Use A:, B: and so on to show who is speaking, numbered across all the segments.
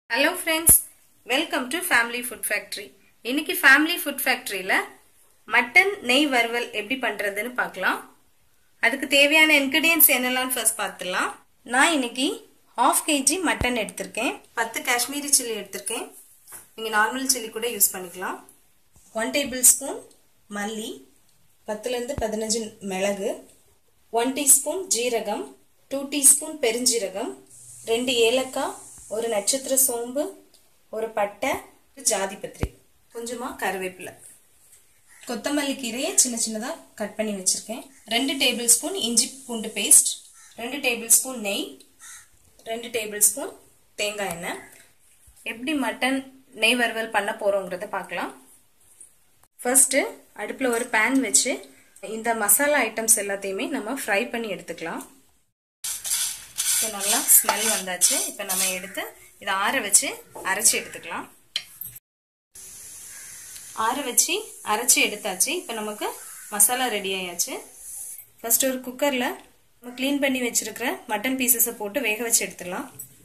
A: hello friends welcome to family food factory இன்னைக்கு family food ஃபேக்ட்ரியில் mutton நெய் வறுவல் எப்படி பண்ணுறதுன்னு பார்க்கலாம் அதுக்கு தேவையான இன்க்ரீடியன்ஸ் என்னெல்லாம் ஃபர்ஸ்ட் பார்த்துடலாம் நான் இன்னைக்கு ஹாஃப் கேஜி மட்டன் எடுத்திருக்கேன் பத்து காஷ்மீரி சில்லி எடுத்திருக்கேன் நீங்கள் நார்மல் சில்லி கூட யூஸ் பண்ணிக்கலாம் ஒன் டேபிள் ஸ்பூன் மல்லி பத்துலேருந்து பதினஞ்சு மிளகு ஒன் டீஸ்பூன் ஜீரகம் டூ டீஸ்பூன் பெருஞ்சீரகம் ரெண்டு ஏலக்காய் ஒரு நட்சத்திர சோம்பு ஒரு பட்டை ஜாதிபத்திரி கொஞ்சமாக கருவேப்பிலை கொத்தமல்லி கீரையை சின்ன சின்னதாக கட் பண்ணி வச்சுருக்கேன் ரெண்டு டேபிள் ஸ்பூன் இஞ்சி பூண்டு பேஸ்ட் ரெண்டு டேபிள் ஸ்பூன் நெய் ரெண்டு டேபிள் ஸ்பூன் தேங்காய் எண்ணெய் எப்படி மட்டன் நெய் வறுவல் பண்ண போகிறோங்கிறத பார்க்கலாம் ஃபர்ஸ்ட்டு அடுப்பில் ஒரு பேன் வச்சு இந்த மசாலா ஐட்டம்ஸ் எல்லாத்தையுமே நம்ம ஃப்ரை பண்ணி எடுத்துக்கலாம் இப்போ நல்லா ஸ்மெல் வந்தாச்சு இப்போ நம்ம எடுத்து இதை ஆற வச்சு அரைச்சி எடுத்துக்கலாம் ஆற வச்சு அரைச்சி எடுத்தாச்சு இப்போ நமக்கு மசாலா ரெடி ஆயாச்சு ஃபர்ஸ்ட் ஒரு குக்கரில் நம்ம க்ளீன் பண்ணி வச்சுருக்கிற மட்டன் பீசஸை போட்டு வேக வச்சு எடுத்துடலாம்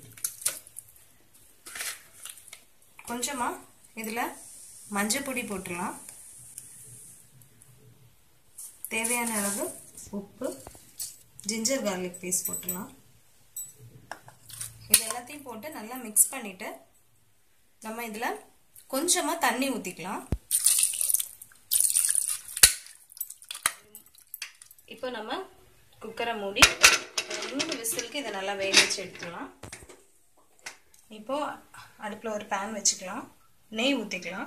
A: கொஞ்சமாக இதில் மஞ்சள் பொடி போட்டுடலாம் தேவையான அளவு உப்பு ஜிஞ்சர் கார்லிக் பேஸ்ட் போட்டுடலாம் இது எல்லாத்தையும் போட்டு நல்லா மிக்ஸ் பண்ணிவிட்டு நம்ம இதில் கொஞ்சமாக தண்ணி ஊற்றிக்கலாம் இப்போ நம்ம குக்கரை மூடி மூணு விசிலுக்கு இதை நல்லா வேக வச்சு எடுத்துக்கலாம் இப்போ அடுப்பில் ஒரு பேன் வச்சுக்கலாம் நெய் ஊற்றிக்கலாம்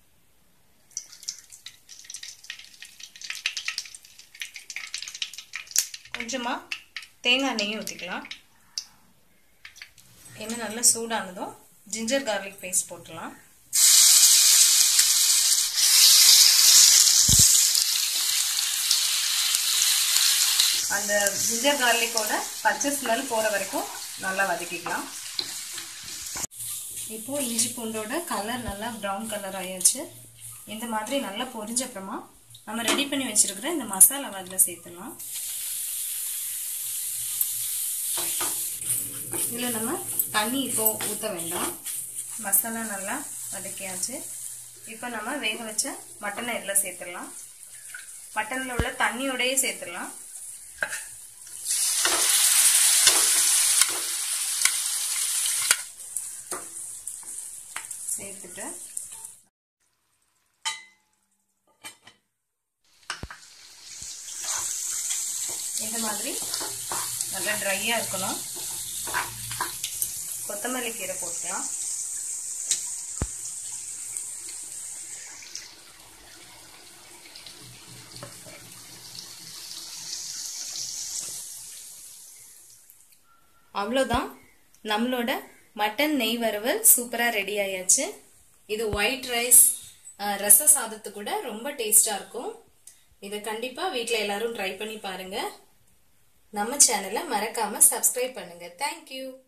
A: கொஞ்சமாக தேங்காய் நெய்யும் ஊற்றிக்கலாம் எண்ணெய் நல்லா சூடானதும் ஜிஞ்சர் கார்லிக் பேஸ்ட் போட்டுடலாம் அந்த ஜிஞ்சர் கார்லிக்கோட பச்சை ஸ்மெல் போகிற வரைக்கும் நல்லா வதக்கிக்கலாம் இப்போது இஞ்சி பூண்டோட கலர் நல்லா ப்ரௌன் கலர் ஆயாச்சு இந்த மாதிரி நல்லா பொரிஞ்ச அப்புறமா நம்ம ரெடி பண்ணி வச்சுருக்கிற இந்த மசாலாவை அதில் சேர்த்துடலாம் இதில் நம்ம தண்ணி இப்போ ஊற்ற வேண்டாம் மசாலா நல்லா வதக்கியாச்சு இப்போ நம்ம வேக வச்ச மட்டனை இதில் சேர்த்துடலாம் மட்டனில் உள்ள தண்ணியோடையே சேர்த்துடலாம் சேர்த்துட்டு இந்த மாதிரி நல்லா ட்ரையாக இருக்கணும் கொத்தமல்லி கீரை போட்டுக்கலாம் அவ்வளோதான் நம்மளோட மட்டன் நெய் வறுவல் சூப்பராக ரெடி ஆயாச்சு இது ஒயிட் ரைஸ் ரச சாதத்து கூட ரொம்ப டேஸ்டாக இருக்கும் இதை கண்டிப்பாக வீட்டில் எல்லாரும் ட்ரை பண்ணி பாருங்கள் நம்ம சேனலை மறக்காமல் சப்ஸ்கிரைப் பண்ணுங்கள் தேங்க்யூ